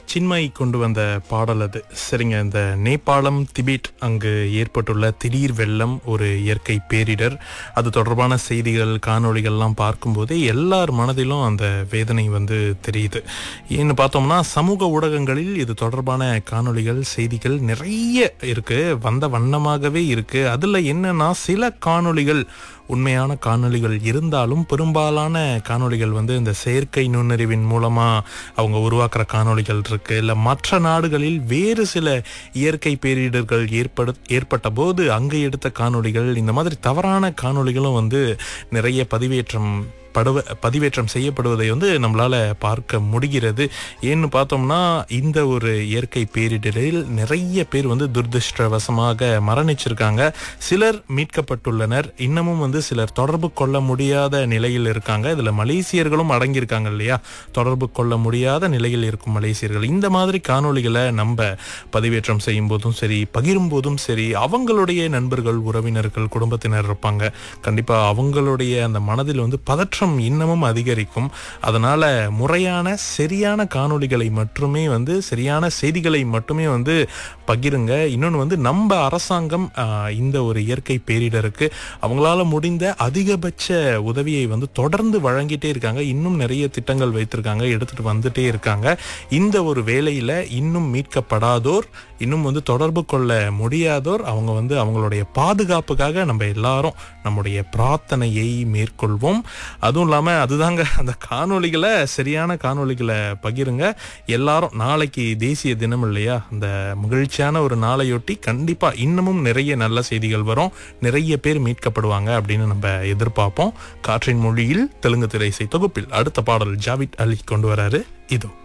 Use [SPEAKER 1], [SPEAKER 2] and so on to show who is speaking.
[SPEAKER 1] சின்மயி கொண்டு வந்த பாடல் அது சரிங்க இந்த நேபாளம் திபெத் அங்கு ஏற்பட்டுள்ள திடீர் வெள்ளம் ஒரு இயற்கை பேரிடர் அது தொடர்பான செய்திகள் காணொளிகள்லாம் பார்க்கும்போதே எல்லார் மனதிலும் அந்த வேதனை வந்து தெரியுது ஏன்னு பார்த்தோம்னா சமூக ஊடகங்களில் இது தொடர்பான காணொளிகள் செய்திகள் நிறைய இருக்கு வந்த வண்ணமாகவே இருக்கு அதுல என்னன்னா சில காணொளிகள் உண்மையான காணொளிகள் இருந்தாலும் பெரும்பாலான காணொளிகள் வந்து இந்த செயற்கை நுண்ணறிவின் மூலமா அவங்க உருவாக்குற காணொளிகள் இருக்கு இல்ல மற்ற நாடுகளில் வேறு சில இயற்கை பேரிடர்கள் ஏற்பட ஏற்பட்ட போது அங்கே எடுத்த காணொளிகள் இந்த மாதிரி தவறான காணொளிகளும் வந்து நிறைய பதிவேற்றம் படுவ பதிவேற்றம் செய்யப்படுவதை வந்து நம்மளால பார்க்க முடிகிறது ஏன்னு பார்த்தோம்னா இந்த ஒரு இயற்கை பேரிடரில் நிறைய பேர் வந்து துர்திருஷ்டவசமாக மரணிச்சிருக்காங்க சிலர் மீட்கப்பட்டுள்ளனர் இன்னமும் வந்து சிலர் தொடர்பு கொள்ள முடியாத நிலையில் இருக்காங்க இதுல மலேசியர்களும் அடங்கியிருக்காங்க இல்லையா தொடர்பு கொள்ள முடியாத நிலையில் இருக்கும் மலேசியர்கள் இந்த மாதிரி காணொளிகளை நம்ம பதிவேற்றம் செய்யும் போதும் சரி பகிரும் போதும் சரி அவங்களுடைய நண்பர்கள் உறவினர்கள் குடும்பத்தினர் இருப்பாங்க கண்டிப்பா அவங்களுடைய அந்த மனதில் வந்து பதற்றம் இன்னமும் அதிகரிக்கும் அதனால முறையான சரியான காணொளிகளை மட்டுமே வந்து சரியான செய்திகளை மட்டுமே வந்து பகிருங்க இன்னொன்று வந்து நம்ம அரசாங்கம் ஆஹ், இந்த ஒரு இயற்கை பேரிடருக்கு அவங்களால முடிந்த அதிகபட்ச உதவியை வந்து தொடர்ந்து வழங்கிட்டே இருக்காங்க இன்னும் நிறைய திட்டங்கள் வைத்திருக்காங்க எடுத்துட்டு வந்துட்டே இருக்காங்க இந்த ஒரு வேலையில இன்னும் மீட்கப்படாதோர் இன்னும் வந்து தொடர்பு கொள்ள முடியாதோர் அவங்க வந்து அவங்களுடைய பாதுகாப்புக்காக நம்ம எல்லாரும் நம்முடைய பிரார்த்தனையை மேற்கொள்வோம் அதுவும் இல்லாம அதுதாங்க அந்த காணொளிகளை சரியான காணொளிகளை பகிருங்க எல்லாரும் நாளைக்கு தேசிய தினம் இல்லையா அந்த மகிழ்ச்சியான ஒரு நாளையொட்டி கண்டிப்பா இன்னமும் நிறைய நல்ல செய்திகள் வரும் நிறைய பேர் மீட்கப்படுவாங்க அப்படின்னு நம்ம எதிர்பார்ப்போம் காற்றின் மொழியில் தெலுங்கு திரை இசை தொகுப்பில் அடுத்த பாடல் ஜாவித் அலி கொண்டு வராரு இதோ